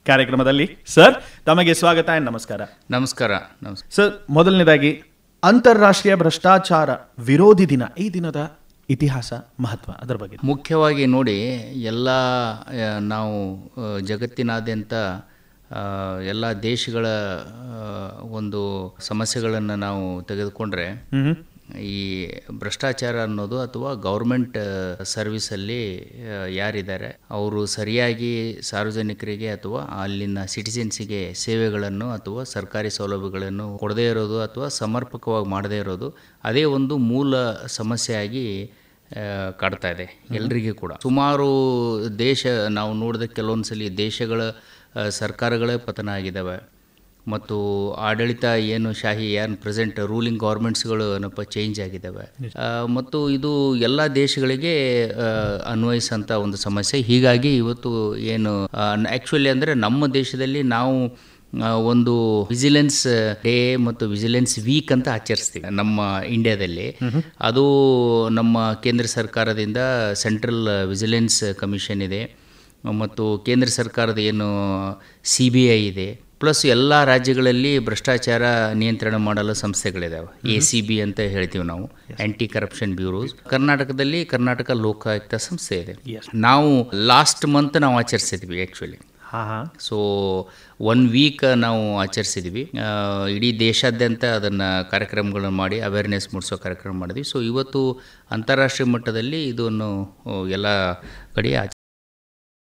ಕಾರ್ಯಕ್ರಮದಲ್ಲಿ ಸರ್ ತಮಗೆ ಸ್ವಾಗತ and ನಮಸ್ಕಾರ ನಮಸ್ಕಾರ ನಮಸ್ಕಾರ ಸರ್ ಮೊದಲನೇದಾಗಿ ಅಂತಾರಾಷ್ಟ್ರೀಯ ಭ್ರಷ್ಟಾಚಾರ ವಿರೋಧಿ ದಿನ ಈ ದಿನದ ಇತಿಹಾಸ ಮಹತ್ವ ಅದರ ಬಗ್ಗೆ ಮುಖ್ಯವಾಗಿ ನೋಡಿ ಎಲ್ಲ ಆ, ನಾವು ಆ, ಜಗತ್ತಿನಾದ್ಯಂತ ಆ, ಎಲ್ಲ ದೇಶಗಳ ಆ, ಒಂದು ಸಮಸ್ಯೆಗಳನ್ನು ನಾವು ತೆಗೆದುಕೊಂಡ್ರೆ ಹ್ಮ್ ಈ ಭ್ರಷ್ಟಾಚಾರ ಅನ್ನೋದು ಅಥವಾ ಗೌರ್ಮೆಂಟ್ ಸರ್ವಿಸಲ್ಲಿ ಆ, ಯಾರಿದ್ದಾರೆ ಅವರು ಸರಿಯಾಗಿ ಸಾರ್ವಜನಿಕರಿಗೆ ಅಥವಾ ಅಲ್ಲಿನ ಸಿಟಿಸನ್ಸಿಗೆ ಸೇವೆಗಳನ್ನು ಅಥವಾ ಸರ್ಕಾರಿ ಸೌಲಭ್ಯಗಳನ್ನು ಕೊಡದೇ ಇರೋದು ಅಥವಾ ಸಮರ್ಪಕವಾಗಿ ಮಾಡದೇ ಇರೋದು ಅದೇ ಒಂದು ಮೂಲ ಸಮಸ್ಯೆಯಾಗಿ ಆ, ಕಾಡ್ತಾ ಇದೆ ಎಲ್ರಿಗೂ ಕೂಡ ಸುಮಾರು ದೇಶ ನಾವು ನೋಡಿದ ಕೆಲವೊಂದು ಸಲ ದೇಶಗಳ ಆ, ಸರ್ಕಾರಗಳೇ ಪತನ ಆಗಿದ್ದಾವೆ ಮತ್ತು ಆಡಳಿತ ಏನು ಶಾಹಿ ಏನು ಪ್ರೆಸೆಂಟ್ ರೂಲಿಂಗ್ ಗೌರ್ಮೆಂಟ್ಸ್ಗಳು ಏನಪ್ಪ ಚೇಂಜ್ ಆಗಿದ್ದಾವೆ ಆ, ಮತ್ತು ಇದು ಎಲ್ಲ ದೇಶಗಳಿಗೆ ಆ, ಅನ್ವಯಿಸಂಥ ಒಂದು ಸಮಸ್ಯೆ ಹೀಗಾಗಿ ಇವತ್ತು ಏನು ಆ್ಯಕ್ಚುಲಿ ಅಂದರೆ ನಮ್ಮ ದೇಶದಲ್ಲಿ ನಾವು ಆ, ಒಂದು ವಿಜಿಲೆನ್ಸ್ ಡೇ ಮತ್ತು ವಿಜಿಲೆನ್ಸ್ ವೀಕ್ ಅಂತ ಆಚರಿಸ್ತೀವಿ ನಮ್ಮ ಇಂಡಿಯಾದಲ್ಲಿ ಅದು ನಮ್ಮ ಕೇಂದ್ರ ಸರ್ಕಾರದಿಂದ ಸೆಂಟ್ರಲ್ ವಿಜಿಲೆನ್ಸ್ ಕಮಿಷನ್ ಇದೆ ಮತ್ತು ಕೇಂದ್ರ ಸರ್ಕಾರದ ಏನು ಸಿ ಬಿ ಐ ಇದೆ ಪ್ಲಸ್ ಎಲ್ಲ ರಾಜ್ಯಗಳಲ್ಲಿ ಭ್ರಷ್ಟಾಚಾರ ನಿಯಂತ್ರಣ ಮಾಡಲು ಸಂಸ್ಥೆಗಳಿದಾವೆ ಎ ಸಿ ಬಿ ಅಂತ ಹೇಳ್ತೀವಿ ನಾವು ಆಂಟಿ ಕರಪ್ಷನ್ ಬ್ಯೂರೋಸ್ ಕರ್ನಾಟಕದಲ್ಲಿ ಕರ್ನಾಟಕ ಲೋಕಾಯುಕ್ತ ಸಂಸ್ಥೆ ಇದೆ ನಾವು ಲಾಸ್ಟ್ ಮಂತ್ ನಾವು ಆಚರಿಸಿದ್ವಿ ಆ್ಯಕ್ಚುಲಿ ಹಾ ಹಾ ಸೊ ಒನ್ ವೀಕ್ ನಾವು ಆಚರಿಸಿದ್ವಿ ಆ, ಇಡೀ ದೇಶಾದ್ಯಂತ ಅದನ್ನು ಕಾರ್ಯಕ್ರಮಗಳನ್ನು ಮಾಡಿ ಅವೇರ್ನೆಸ್ ಮೂಡಿಸೋ ಕಾರ್ಯಕ್ರಮ ಮಾಡಿದ್ವಿ ಸೊ ಇವತ್ತು ಅಂತಾರಾಷ್ಟ್ರೀಯ ಮಟ್ಟದಲ್ಲಿ ಇದನ್ನು ಆ, ಎಲ್ಲ ಕಡೆ ಆಚರಿಸ್ತಾರೆ